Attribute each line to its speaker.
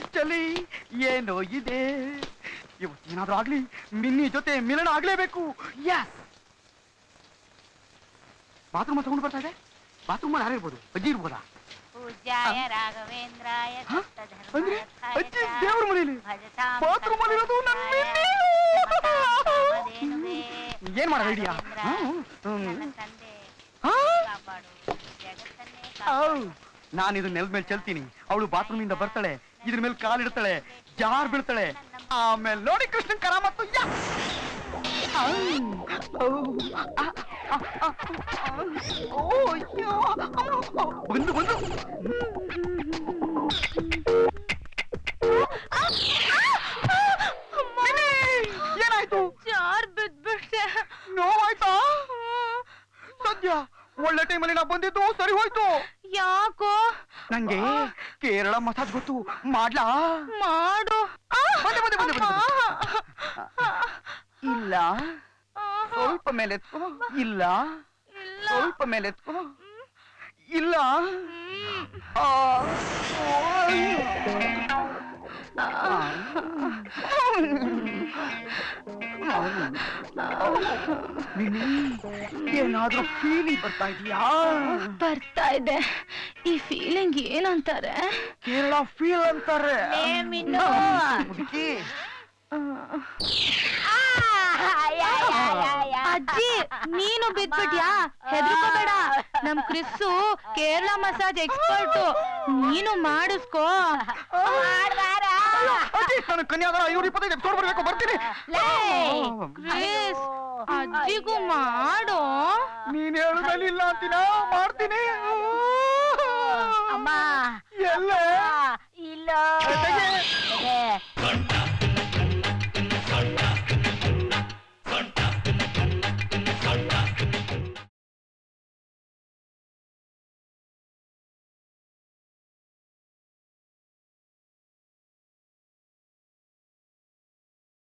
Speaker 1: ಚಲಿ ಏನೋ ಇದೆ ಇವತ್ತೇನಾದ್ರೂ ಆಗ್ಲಿ ಮಿನ್ನಿ ಜೊತೆ ಮಿಲನ ಆಗ್ಲೇಬೇಕು ಯಸ್ ಬಾತ್ರೂಮ್ ತಗೊಂಡು ಬರ್ತಾ ಇದೆ ಬಾತ್ರೂಮ್ ಯಾರು ಇರ್ಬೋದು ಅಜ್ಜಿ ಇರ್ಬೋದಾ
Speaker 2: ಪೂಜ್ಯಾಯ ರಾಘವೇಂದ್ರಾಯ
Speaker 1: ಹ? ಅಂದ್ರೆ
Speaker 2: ಸಪ್ತಧರ್ಮಾರ್ಥಾಯ
Speaker 1: ಅಜ್ಜಿ
Speaker 2: ಚ
Speaker 1: ದೇವ್ರ ಮನೇಲಿ
Speaker 2: ಭಜತಾಂ
Speaker 1: ಬಾತ್ರೂಮ್ ಅಲ್ಲಿರೋದು ನನ್ನ
Speaker 2: ಕಾಮಧೇನುವೇ.
Speaker 1: ಮಿನ್ನಿ. ಏನ್ ಮಾಡೋದು ಐಡಿಯಾ
Speaker 2: ನನ್ನ ತಂದೆ ಕಾಪಾಡು ಜಗತ್ತನ್ನೇ ಕಾಪಾಡು
Speaker 1: ನಾನು ಇದು ನೆಲದ ಮೇಲೆ ಚೆಲ್ತೀನಿ ಅವಳು ಬಾತ್ರೂಮ್ ಇಂದ ಬರ್ತಾಳೆ ಇದ್ರ ಮೇಲೆ ಕಾಲಿಡ್ತಾಳೆ ಜಾರ್ ಬೀಳ್ತಾಳೆ ಆಮೇಲೆ ನೋಡಿ ಕೃಷ್ಣನ್ ಕರ ಮತ್ತು ಬಂದು ಬಂದು ಮಿನಿ, ಏನಾಯ್ತು
Speaker 2: ಜಾರ್ ಬಿದ್ಬಿಟ್ಟೆ
Speaker 1: ನೋವಾಯ್ತಾ ಸದ್ಯ ಒಳ್ಳೆ ಟೈಮಲ್ಲಿ ನಾ ಬಂದಿದ್ದು ಸರಿ ಹೋಯ್ತು
Speaker 2: ಯಾಕೋ
Speaker 1: ನಂಗೆ ಕೇರಳ ಮಸಾಜ್ ಗೊತ್ತು ಮಾಡ್ಲಾ
Speaker 2: ಮಾಡು
Speaker 1: ಬಂದೆ, ಬಂದೆ, ಬಂದೆ, ಬಂದೆ, ಇಲ್ಲ ಸ್ವಲ್ಪ ಮೇಲೆ ಎತ್ಕೋ ಇಲ್ಲ ಸ್ವಲ್ಪ ಮೇಲೆ ಎತ್ಕೋ ಇಲ್ಲ ಆ, ಓಯ್. ಮಿನಿ, ಏನಾದ್ರೂ ಫೀಲಿಂಗ್ ಬರ್ತಾ ಇದೆಯಾ
Speaker 2: ಬರ್ತಾ ಇದೆ ಈ ಫೀಲಿಂಗ್ ಏನಂತಾರೆ
Speaker 1: ಕೇರಳ ಫೀಲ್ ಅಂತಾರೆ
Speaker 2: ಲೇ ಮಿನ್ನು.
Speaker 1: ಮುದುಕಿ
Speaker 2: ಅಜ್ಜಿ ನೀನು ಬಿದ್ಬಿಟ್ಯಾ ಹೆದರ್ಕೋಬೇಡ ನಮ್ ಕ್ರಿಸ್ಸು ಕೇರಳ ಮಸಾಜ್ ಎಕ್ಸ್ಪರ್ಟ್ ನೀನು ಮಾಡಿಸ್ಕೋ
Speaker 1: ಅಜ್ಜಿ, ನಾನು ಕನ್ಯಾದಾನ ಐನೂರ ಇಪ್ಪತ್ತೈದು ಎಪಿಸೋಡ್ ಬರ್ಬೇಕು ಬರ್ತೀನಿ
Speaker 2: ಕ್ರಿಸ್ ಅಜ್ಜಿಗೂ ಮಾಡು
Speaker 1: ನೀನ್ ಹೇಳಿದಲ್ಲಿ ಇಲ್ಲ ಅಂತೀನ ಮಾಡ್ತೀನಿ
Speaker 3: ಅಮ್ಮ
Speaker 1: ಎಲ್ಲ
Speaker 3: ಇಲ್ಲ